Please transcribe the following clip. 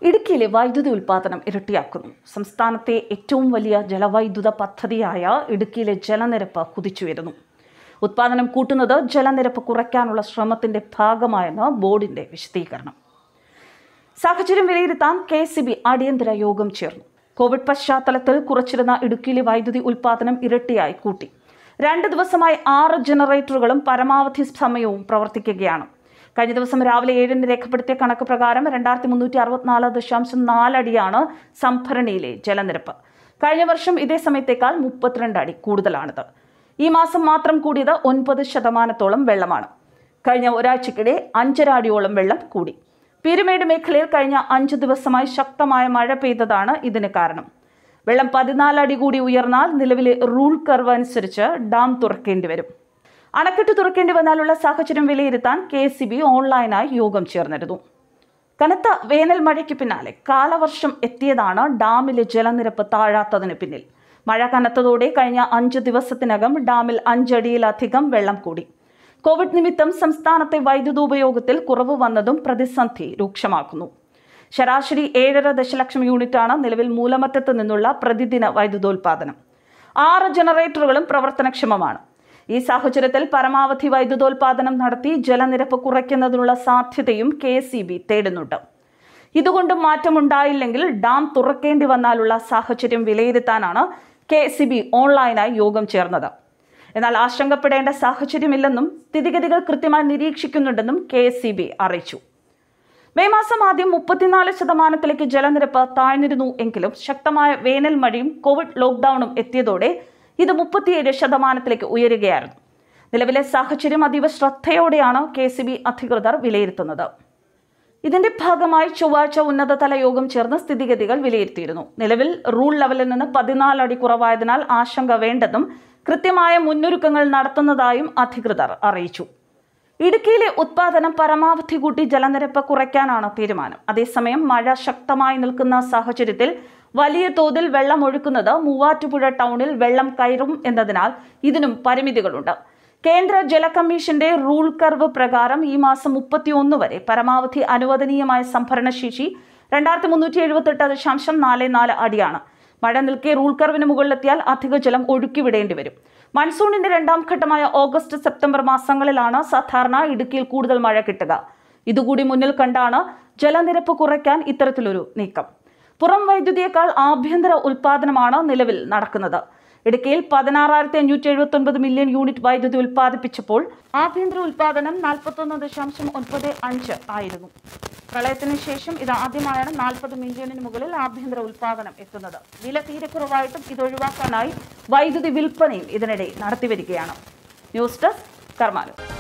ഇടുക്കിയിലെ വൈദ്യുതി ഉൽപ്പാദനം ഇരട്ടിയാക്കുന്നു സംസ്ഥാനത്തെ ഏറ്റവും വലിയ ജലവൈദ്യുത പദ്ധതിയായ ഇടുക്കിയിലെ ജലനിരപ്പ് കുതിച്ചുയരുന്നു ഉത്പാദനം കൂട്ടുന്നത് ജലനിരപ്പ് കുറയ്ക്കാനുള്ള ശ്രമത്തിന്റെ ഭാഗമായെന്ന് ബോർഡിന്റെ വിശദീകരണം സാഹചര്യം വിലയിരുത്താൻ കെ സി ബി അടിയന്തര യോഗം ചേർന്നു കോവിഡ് പശ്ചാത്തലത്തിൽ കുറച്ചിരുന്ന ഇടുക്കിയിലെ വൈദ്യുതി ഉൽപ്പാദനം ഇരട്ടിയായി കൂട്ടി രണ്ട് ദിവസമായി ആറ് ജനറേറ്ററുകളും പരമാവധി സമയവും പ്രവർത്തിക്കുകയാണ് കഴിഞ്ഞ ദിവസം രാവിലെ ഏഴിന് രേഖപ്പെടുത്തിയ കണക്ക് പ്രകാരം രണ്ടായിരത്തി മുന്നൂറ്റി അറുപത്തിനാല് ദശാംശം നാലടിയാണ് സംഭരണിയിലെ ജലനിരപ്പ് കഴിഞ്ഞ വർഷം ഇതേ സമയത്തേക്കാൾ മുപ്പത്തിരണ്ട് അടി കൂടുതലാണിത് ഈ മാസം മാത്രം കൂടിയത് ഒൻപത് ശതമാനത്തോളം വെള്ളമാണ് കഴിഞ്ഞ ഒരാഴ്ചക്കിടെ അഞ്ചര അടിയോളം വെള്ളം കൂടി പീരുമേട് മേഖലയിൽ കഴിഞ്ഞ അഞ്ചു ദിവസമായി ശക്തമായ മഴ പെയ്തതാണ് ഇതിന് കാരണം വെള്ളം പതിനാല് അടി കൂടി ഉയർന്നാൽ നിലവിലെ റൂൾ കർവ് അനുസരിച്ച് ഡാം തുറക്കേണ്ടി വരും അണക്കെട്ട് തുറക്കേണ്ടി വന്നാലുള്ള സാഹചര്യം വിലയിരുത്താൻ കെ സി ബി ഓൺലൈനായി യോഗം ചേർന്നിരുന്നു കനത്ത വേനൽ മഴയ്ക്ക് പിന്നാലെ കാലവർഷം എത്തിയതാണ് ഡാമിലെ ജലനിരപ്പ് താഴാത്തതിന് പിന്നിൽ മഴ കനത്തതോടെ കഴിഞ്ഞ അഞ്ച് ദിവസത്തിനകം ഡാമിൽ അഞ്ചടിയിലധികം വെള്ളം കൂടി കോവിഡ് നിമിത്തം സംസ്ഥാനത്തെ വൈദ്യുതോപയോഗത്തിൽ കുറവ് വന്നതും പ്രതിസന്ധി രൂക്ഷമാക്കുന്നു ശരാശരി ഏഴര ദശലക്ഷം യൂണിറ്റാണ് നിലവിൽ മൂലമറ്റത്ത് നിന്നുള്ള പ്രതിദിന വൈദ്യുതോൽപാദനം ആറ് ജനറേറ്ററുകളും പ്രവർത്തനക്ഷമമാണ് ഈ സാഹചര്യത്തിൽ പരമാവധി വൈദ്യുതോൽപാദനം നടത്തി ജലനിരപ്പ് കുറയ്ക്കുന്നതിനുള്ള സാധ്യതയും കെ തേടുന്നുണ്ട് ഇതുകൊണ്ട് മാറ്റമുണ്ടായില്ലെങ്കിൽ ഡാം തുറക്കേണ്ടി വന്നാലുള്ള സാഹചര്യം വിലയിരുത്താനാണ് കെ സി ബി ഓൺലൈനായി യോഗം ചേർന്നത് എന്നാൽ ആശങ്കപ്പെടേണ്ട സാഹചര്യമില്ലെന്നും സ്ഥിതിഗതികൾ കൃത്യമായി നിരീക്ഷിക്കുന്നുണ്ടെന്നും കെ സി ബി അറിയിച്ചു മെയ് മാസം ആദ്യം മുപ്പത്തിനാല് ശതമാനത്തിലേക്ക് ജലനിരപ്പ് താഴ്ന്നിരുന്നു എങ്കിലും ശക്തമായ വേനൽ മഴയും കോവിഡ് ലോക്ക്ഡൌണും എത്തിയതോടെ ഇത് മുപ്പത്തിയേഴ് ശതമാനത്തിലേക്ക് ഉയരുകയായിരുന്നു നിലവിലെ സാഹചര്യം അതീവ ശ്രദ്ധയോടെയാണ് കെ സി ബി അധികൃതർ വിലയിരുത്തുന്നത് ഇതിന്റെ ഭാഗമായി ചൊവ്വാഴ്ച ഉന്നതതല യോഗം ചേർന്ന് സ്ഥിതിഗതികൾ വിലയിരുത്തിയിരുന്നു നിലവിൽ റൂൾ ലെവലിൽ നിന്ന് പതിനാല് അടി കുറവായതിനാൽ ആശങ്ക വേണ്ടെന്നും കൃത്യമായ മുന്നൊരുക്കങ്ങൾ നടത്തുന്നതായും അധികൃതർ അറിയിച്ചു ഇടുക്കിയിലെ ഉത്പാദനം പരമാവധി കൂട്ടി ജലനിരപ്പ് കുറയ്ക്കാനാണ് തീരുമാനം അതേസമയം മഴ ശക്തമായി നിൽക്കുന്ന സാഹചര്യത്തിൽ വലിയ തോതിൽ വെള്ളം ഒഴുക്കുന്നത് മൂവാറ്റുപുഴ ടൗണിൽ വെള്ളം കയറും എന്നതിനാൽ ഇതിനും പരിമിതികളുണ്ട് കേന്ദ്ര ജല കമ്മീഷന്റെ റൂൾ കർവ് പ്രകാരം ഈ മാസം മുപ്പത്തിയൊന്ന് വരെ പരമാവധി അനുവദനീയമായ സംഭരണശേഷി രണ്ടായിരത്തി മുന്നൂറ്റി എഴുപത്തെട്ട് ദശാംശം നാല് നാല് അടിയാണ് മഴ നിൽക്കെ റൂൾ കർവിന് മുകളിലെത്തിയാൽ അധിക ജലം ഒഴുക്കിവിടേണ്ടി വരും മൺസൂണിന്റെ രണ്ടാം ഘട്ടമായ ഓഗസ്റ്റ് സെപ്റ്റംബർ മാസങ്ങളിലാണ് സാധാരണ ഇടുക്കിയിൽ കൂടുതൽ മഴ കിട്ടുക ഇതുകൂടി മുന്നിൽ കണ്ടാണ് ജലനിരപ്പ് കുറയ്ക്കാൻ ഇത്തരത്തിലൊരു നീക്കം പുറം വൈദ്യുതിയേക്കാൾ ആഭ്യന്തര ഉൽപാദനമാണ് നിലവിൽ നടക്കുന്നത് ഇടുക്കിയിൽ പതിനാറായിരത്തി അഞ്ഞൂറ്റി എഴുപത്തി ഒൻപത് മില്യൺ യൂണിറ്റ് വൈദ്യുതി ഉൽപ്പാദിപ്പിച്ചപ്പോൾ ആഭ്യന്തര ഉൽപാദനം നാൽപ്പത്തൊന്ന് ദശാംശം ഒൻപത് അഞ്ച് ആയിരുന്നു പ്രളയത്തിന് ശേഷം ഇത് ആദ്യമായാണ് നാൽപ്പത് മില്യണിന് മുകളിൽ ആഭ്യന്തര ഉൽപാദനം എത്തുന്നത് വില തീരെ കുറവായിട്ടും ഇത് ഒഴിവാക്കാനായി വൈദ്യുതി വിൽപ്പനയും ഇതിനിടെ നടത്തിവരികയാണ് ന്യൂസ് ഡെസ്ക് കർമാലു